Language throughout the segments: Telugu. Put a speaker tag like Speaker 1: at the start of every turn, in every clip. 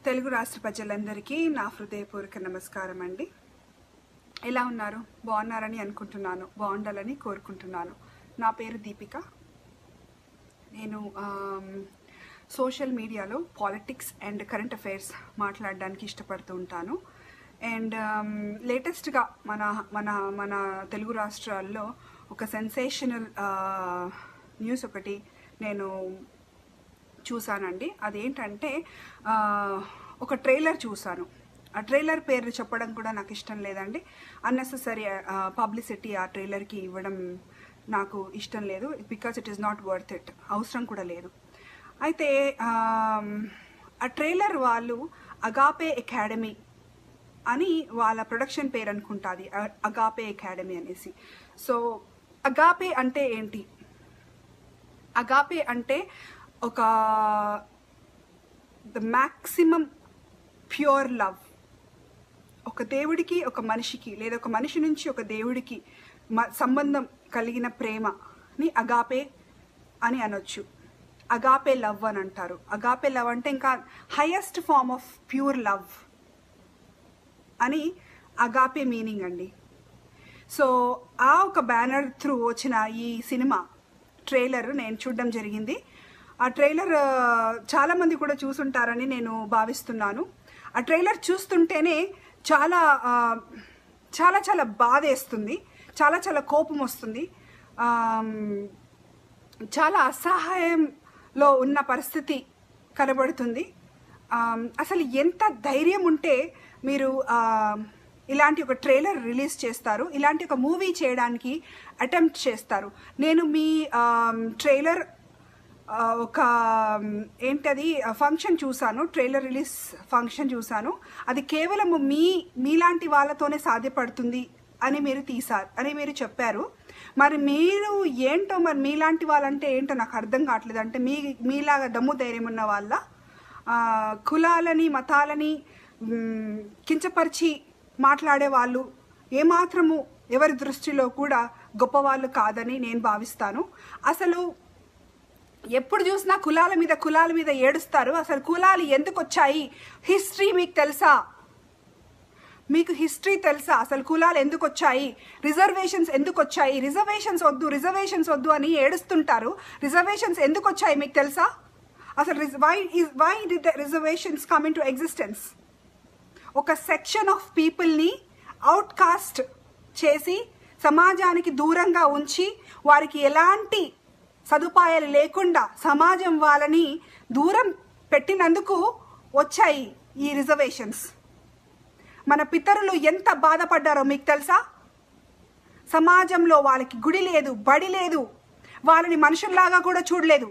Speaker 1: తెలుగు రాష్ట్ర ప్రజలందరికీ నా హృదయపూర్వక నమస్కారం అండి ఎలా ఉన్నారు బాగున్నారని అనుకుంటున్నాను బాగుండాలని కోరుకుంటున్నాను నా పేరు దీపిక నేను ఆమ్, సోషల్ మీడియాలో పాలిటిక్స్ అండ్ కరెంట్ అఫైర్స్ మాట్లాడడానికి ఇష్టపడుతూ ఉంటాను అండ్ ఆమ్, లేటెస్ట్గా మన మన మన తెలుగు రాష్ట్రాల్లో ఒక సెన్సేషనల్ ఆ, న్యూస్ ఒకటి నేను చూసానండి అదేంటంటే ఆ, ఒక ట్రైలర్ చూసాను ఆ ట్రైలర్ పేరు చెప్పడం కూడా నాకు ఇష్టం లేదండి అన్నెసెసరీ పబ్లిసిటీ ఆ ట్రైలర్కి ఇవ్వడం నాకు ఇష్టం లేదు because it is not worth it అవసరం కూడా లేదు అయితే ఆమ్, ఆ ట్రైలర్ వాళ్ళు అగాపే అకాడమీ అని వాళ్ళ ప్రొడక్షన్ పేరు అనుకుంటుంది అగాపే అకాడమీ అనేసి సో అగాపే అంటే ఏంటి అగాపే అంటే ఒక ద మ్యాక్సిమం ప్యూర్ లవ్ ఒక దేవుడికి ఒక మనిషికి లేదా ఒక మనిషి నుంచి ఒక దేవుడికి మ- సంబంధం కలిగిన ప్రేమని అగాపే అని అనొచ్చు అగాపే లవ్ అని అంటారు అగాపే లవ్ అంటే ఇంకా highest form of pure love అని అగాపే మీనింగ్ అండి సో ఆ ఒక బ్యానర్ త్రూ వచ్చిన ఈ సినిమా ట్రైలర్ నేను చూడడం జరిగింది ఆ ట్రైలర్ ఆ, చాలా మంది కూడా చూసుంటారని నేను భావిస్తున్నాను ఆ ట్రైలర్ చూస్తుంటేనే చాలా ఆ, చాలా చాలా బాధ వేస్తుంది చాలా చాలా కోపం వస్తుంది ఆమ్, చాలా అసహాయంలో ఉన్న పరిస్థితి కనబడుతుంది ఆమ్, అసలు ఎంత ధైర్యం ఉంటే మీరు ఆ, ఇలాంటి ఒక ట్రైలర్ రిలీజ్ చేస్తారు ఇలాంటి ఒక మూవీ చేయడానికి అటెంప్ట్ చేస్తారు నేను మీ ఆమ్, ట్రైలర్ ఆ, ఒక ఆమ్, ఏంటది ఫంక్షన్ చూసాను ట్రైలర్ రిలీజ్ ఫంక్షన్ చూసాను అది కేవలం మీ మీలాంటి వాళ్ళతోనే సాధ్యపడుతుంది అని మీరు తీసారు అని మీరు చెప్పారు మరి మీరు ఏంటో మరి మీలాంటి వాళ్ళంటే ఏంటో నాకు అర్థం కావట్లేదు అంటే మీ మీలాగా దమ్ము ధైర్యం ఉన్న వాళ్ళ ఆ, కులాలని మతాలని మ్, కించపరిచి మాట్లాడే వాళ్ళు ఏమాత్రము ఎవరి దృష్టిలో కూడా గొప్పవాళ్ళు కాదని నేను భావిస్తాను అసలు ఎప్పుడు చూసినా కులాల మీద కులాల మీద ఏడుస్తారు అసలు కులాలు ఎందుకు వచ్చాయి హిస్టరీ మీకు తెలుసా మీకు హిస్టరీ తెలుసా అసలు కులాలు ఎందుకు వచ్చాయి రిజర్వేషన్స్ ఎందుకు వచ్చాయి రిజర్వేషన్స్ వద్దు రిజర్వేషన్స్ వద్దు అని ఏడుస్తుంటారు రిజర్వేషన్స్ ఎందుకు వచ్చాయి మీకు తెలుసా అసలు why why did reservations come into existence ఒక సెక్షన్ ఆఫ్ పీపుల్ని అవుట్కాస్ట్ చేసి సమాజానికి దూరంగా ఉంచి వారికి ఎలాంటి సదుపాయాలు లేకుండా సమాజం వాళ్ళని దూరం పెట్టినందుకు వచ్చాయి ఈ రిజర్వేషన్స్ మన పితరులు ఎంత బాధపడ్డారో మీకు తెలుసా సమాజంలో వాళ్ళకి గుడి లేదు బడి లేదు వాళ్ళని మనుషుల్లాగా కూడా చూడలేదు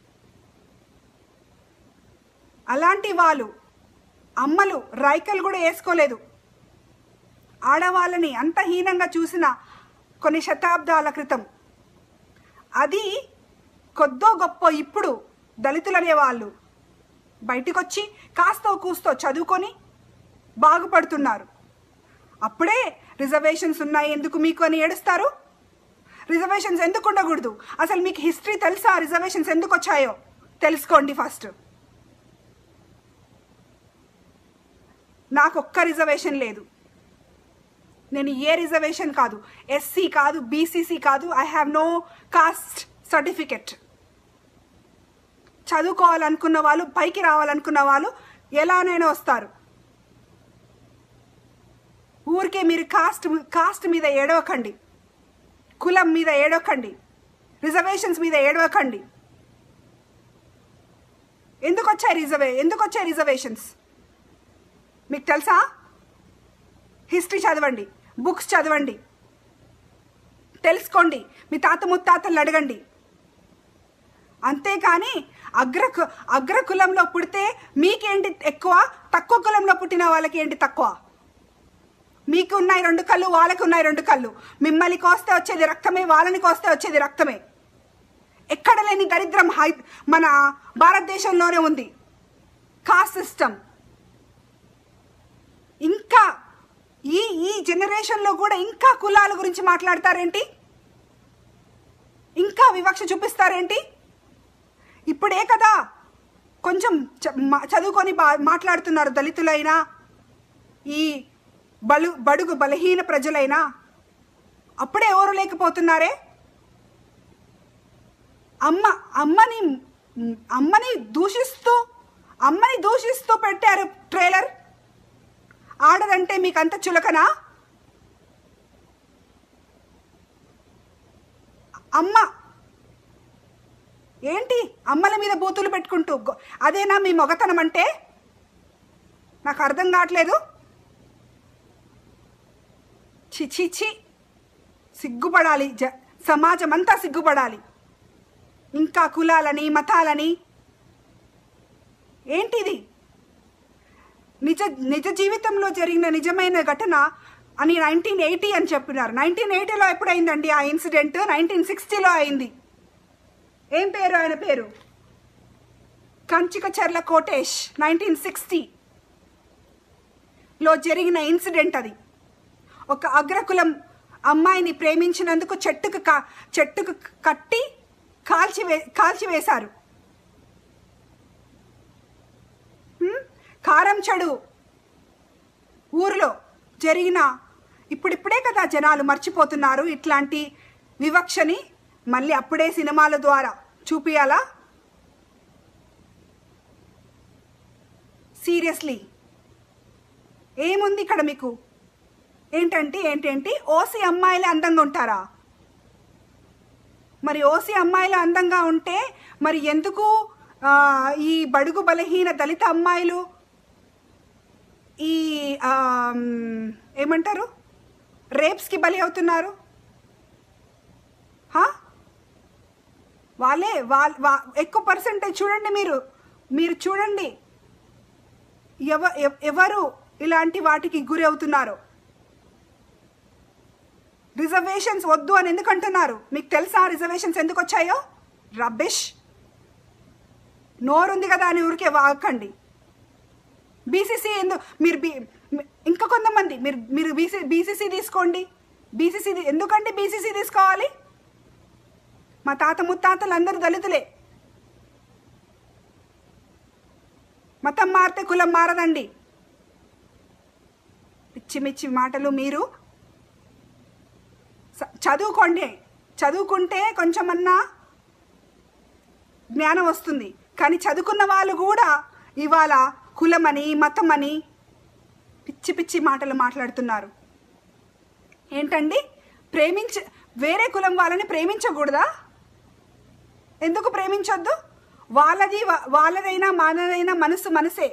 Speaker 1: అలాంటి వాళ్ళు అమ్మలు రైకలు కూడా వేసుకోలేదు ఆడవాళ్ళని అంత హీనంగా చూసిన కొన్ని శతాబ్దాల క్రితం అది కొద్దో గొప్ప ఇప్పుడు దళితులు అనేవాళ్ళు బయటికొచ్చి కాస్తో కూస్తో చదువుకొని బాగుపడుతున్నారు అప్పుడే రిజర్వేషన్స్ ఉన్నాయి ఎందుకు మీకు అని ఏడుస్తారు రిజర్వేషన్స్ ఎందుకు ఉండకూడదు అసలు మీకు హిస్టరీ తెలుసా రిజర్వేషన్స్ ఎందుకు వచ్చాయో తెలుసుకోండి ఫస్ట్ నాకు ఒక్క రిజర్వేషన్ లేదు నేను ఏ రిజర్వేషన్ కాదు ఎస్సీ కాదు బీసీసీ కాదు I have no caste certificate చదువుకోవాలనుకున్న వాళ్ళు పైకి రావాలనుకున్న వాళ్ళు ఎలానైనా వస్తారు ఊరికే మీరు కాస్ట్ కాస్ట్ మీద ఏడవకండి కులం మీద ఏడవకండి రిజర్వేషన్స్ మీద ఏడవకండి ఎందుకు వచ్చాయి రిజర్వే ఎందుకు వచ్చాయి రిజర్వేషన్స్ మీకు తెలుసా హిస్టరీ చదవండి బుక్స్ చదవండి తెలుసుకోండి మీ తాత ముత్తాతలు అడగండి అంతేకాని అగ్ర అగ్ర కులంలో పుడితే మీకేంటి ఎక్కువ తక్కువ కులంలో పుట్టిన వాళ్ళకి ఏంటి తక్కువ మీకు ఉన్నాయి రెండు కళ్ళు వాళ్ళకి ఉన్నాయి రెండు కళ్ళు మిమ్మల్ని కోస్తే వచ్చేది రక్తమే వాళ్ళని కోస్తే వచ్చేది రక్తమే ఎక్కడ లేని దరిద్రం హై మన భారతదేశంలోనే ఉంది కాస్ట్ సిస్టమ్ ఇంకా ఈ ఈ జనరేషన్లో కూడా ఇంకా కులాల గురించి మాట్లాడతారేంటి ఇంకా వివక్ష చూపిస్తారేంటి ఇప్పుడే కదా కొంచెం చ- మా- చదువుకొని బా మాట్లాడుతున్నారు దళితులైనా ఈ బలు బడుగు బలహీన ప్రజలైనా అప్పుడే ఎవరు లేకపోతున్నారే అమ్మ అమ్మని అమ్మని దూషిస్తూ అమ్మని దూషిస్తూ పెట్టారు ట్రైలర్ ఆడదంటే మీకు అంత చులకనా అమ్మ ఏంటి అమ్మల మీద బూతులు పెట్టుకుంటూ గొ- అదేనా మీ మొగతనం అంటే నాకు అర్థం కావట్లేదు చి చి చి సిగ్గుపడాలి జ సమాజం అంతా సిగ్గుపడాలి ఇంకా కులాలని మతాలని ఏంటిది నిజ నిజ జీవితంలో జరిగిన నిజమైన ఘటన అని నైన్టీన్ ఎయిటీ అని చెప్పినారు నైన్టీన్ ఎయిటీలో ఎప్పుడైందండి ఆ ఇన్సిడెంట్ నైన్టీన్ సిక్స్టీలో అయింది ఏం పేరు ఆయన పేరు కంచికచర్ల కోటేష్ నైన్టీన్ సిక్స్టీలో జరిగిన ఇన్సిడెంట్ అది ఒక అగ్రకులం అమ్మాయిని ప్రేమించినందుకు చెట్టుకు కా చెట్టుకు కట్టి కాల్చివే కాల్చివేశారు హ్మ్? కారం చెడు ఊరిలో జరిగిన ఇప్పుడిప్పుడే కదా జనాలు మర్చిపోతున్నారు ఇట్లాంటి వివక్షని మళ్ళీ అప్పుడే సినిమాల ద్వారా చూపియాలా సీరియస్లీ ఏముంది ఇక్కడ మీకు ఏంటంటే ఏంటేంటి ఓసీ అమ్మాయిలే అందంగా ఉంటారా మరి ఓసీ అమ్మాయిలు అందంగా ఉంటే మరి ఎందుకు ఆ, ఈ బడుగు బలహీన దళిత అమ్మాయిలు ఈ ఆమ్, ఏమంటారు రేప్స్కి బలి అవుతున్నారు హా? వాళ్ళే వాళ్ళ వా ఎక్కువ పర్సెంటేజ్ చూడండి మీరు మీరు చూడండి ఎవ ఎవ- ఎవరు ఇలాంటి వాటికి గురి అవుతున్నారు రిజర్వేషన్స్ వద్దు అని ఎందుకు అంటున్నారు మీకు తెలుసా రిజర్వేషన్స్ ఎందుకు వచ్చాయో రబ్బిష్ నోరుంది కదా అని ఊరికే వాకండి బీసీసీ ఎందు మీరు బీ మీ- ఇంకా కొంతమంది మీరు మీరు బీసీ బీసీసీ తీసుకోండి బీసీసీ ఎందుకండి బీసీసీ తీసుకోవాలి మా తాత ముత్తాతలు అందరూ దళితులే మతం మారితే కులం మారదండి పిచ్చి మిచ్చి మాటలు మీరు స- చదువుకోండి చదువుకుంటే కొంచెమన్నా జ్ఞానం వస్తుంది కానీ చదువుకున్న వాళ్ళు కూడా ఇవాళ కులమని మతమని పిచ్చి పిచ్చి మాటలు మాట్లాడుతున్నారు ఏంటండి ప్రేమించ వేరే కులం వాళ్ళని ప్రేమించకూడదా ఎందుకు ప్రేమించొద్దు వాళ్ళది వా- వాళ్ళదైనా మనదైనా మనసు మనసే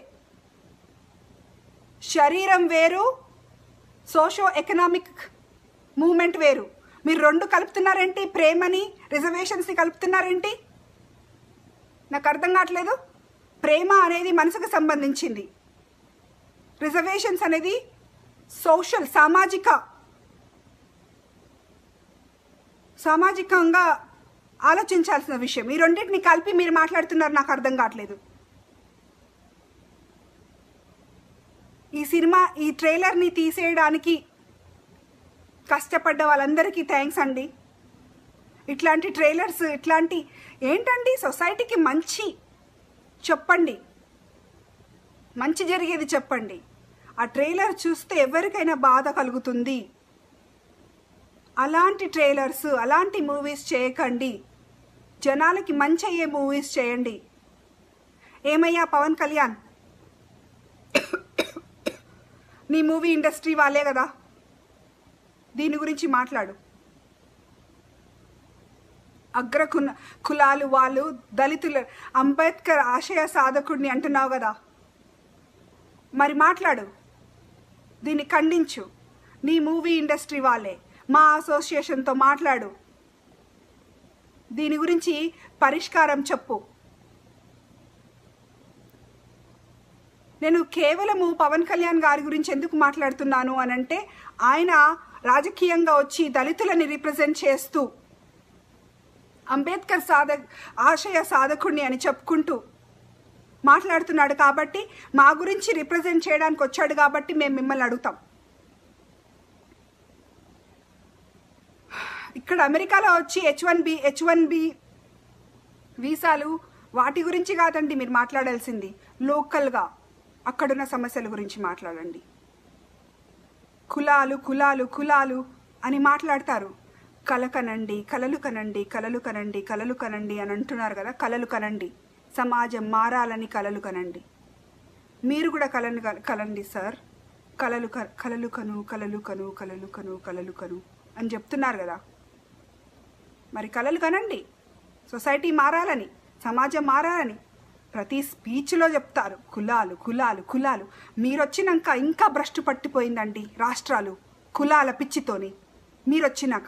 Speaker 1: శరీరం వేరు సోషో ఎకనామిక్ మూమెంట్ వేరు మీరు రెండు కలుపుతున్నారేంటి ప్రేమని రిజర్వేషన్స్ని కలుపుతున్నారేంటి నాకు అర్థం కావట్లేదు ప్రేమ అనేది మనసుకు సంబంధించింది రిజర్వేషన్స్ అనేది సోషల్ సామాజిక సామాజికంగా ఆలోచించాల్సిన విషయం ఈ రెండింటిని కలిపి మీరు మాట్లాడుతున్నారు నాకు అర్థం కావట్లేదు ఈ సినిమా ఈ ట్రైలర్ని తీసేయడానికి కష్టపడ్డ వాళ్ళందరికీ థ్యాంక్స్ అండి ఇట్లాంటి ట్రైలర్స్ ఇట్లాంటి ఏంటండి సొసైటీకి మంచి చెప్పండి మంచి జరిగేది చెప్పండి ఆ ట్రైలర్ చూస్తే ఎవరికైనా బాధ కలుగుతుంది అలాంటి ట్రైలర్స్ అలాంటి మూవీస్ చేయకండి జనాలకి మంచి అయ్యే మూవీస్ చేయండి ఏమయ్యా పవన్ కళ్యాణ్ నీ మూవీ ఇండస్ట్రీ వాళ్ళే కదా దీని గురించి మాట్లాడు అగ్ర కుల కులాలు వాళ్ళు దళితులు అంబేద్కర్ ఆశయ సాధకుడిని అంటున్నావు కదా మరి మాట్లాడు దీన్ని ఖండించు నీ మూవీ ఇండస్ట్రీ వాళ్ళే మా అసోసియేషన్తో మాట్లాడు దీని గురించి పరిష్కారం చెప్పు నేను కేవలము పవన్ కళ్యాణ్ గారి గురించి ఎందుకు మాట్లాడుతున్నాను అని అంటే ఆయన రాజకీయంగా వచ్చి దళితులని రిప్రజెంట్ చేస్తూ అంబేద్కర్ సాధ ఆశయ సాధకుడిని అని చెప్పుకుంటూ మాట్లాడుతున్నాడు కాబట్టి మా గురించి రిప్రజెంట్ చేయడానికి వచ్చాడు కాబట్టి మేము మిమ్మల్ని అడుగుతాం ఇక్కడ అమెరికాలో వచ్చి H one B H one B వీసాలు వాటి గురించి కాదండి మీరు మాట్లాడాల్సింది లోకల్గా అక్కడున్న సమస్యల గురించి మాట్లాడండి కులాలు కులాలు కులాలు అని మాట్లాడతారు కల కనండి కలలు కనండి కలలు కనండి కలలు కనండి అని అంటున్నారు కదా కలలు కనండి సమాజం మారాలని కలలు కనండి మీరు కూడా కలను కలండి సార్ కలలు క కలలు కను కలలు కను కలలు కను కలలు కను అని చెప్తున్నారు కదా మరి కలలు కనండి సొసైటీ మారాలని సమాజం మారాలని ప్రతి స్పీచ్లో చెప్తారు కులాలు కులాలు కులాలు మీరొచ్చినాక ఇంకా భ్రష్టు పట్టిపోయిందండి రాష్ట్రాలు కులాల పిచ్చితోని మీరొచ్చినాక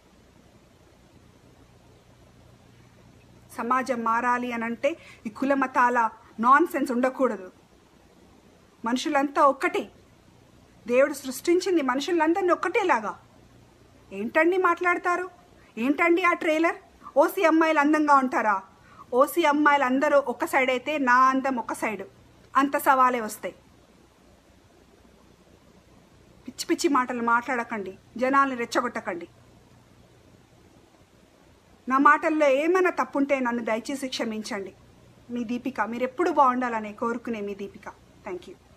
Speaker 1: సమాజం మారాలి అని అంటే ఈ కుల మతాల నాన్ సెన్స్ ఉండకూడదు మనుషులంతా ఒక్కటి దేవుడు సృష్టించింది మనుషులందరినీ ఒక్కటేలాగా ఏంటండి మాట్లాడతారు ఏంటండి ఆ ట్రైలర్ ఓసీ అమ్మాయిలు అందంగా ఉంటారా ఓసీ అమ్మాయిలు అందరూ ఒక సైడ్ అయితే నా అందం ఒక సైడ్ అంత సవాలే వస్తాయి పిచ్చి పిచ్చి మాటలు మాట్లాడకండి జనాల్ని రెచ్చగొట్టకండి నా మాటల్లో ఏమైనా తప్పుంటే నన్ను దయచేసి క్షమించండి మీ దీపిక మీరు ఎప్పుడు బాగుండాలని కోరుకునే మీ దీపిక థ్యాంక్ యూ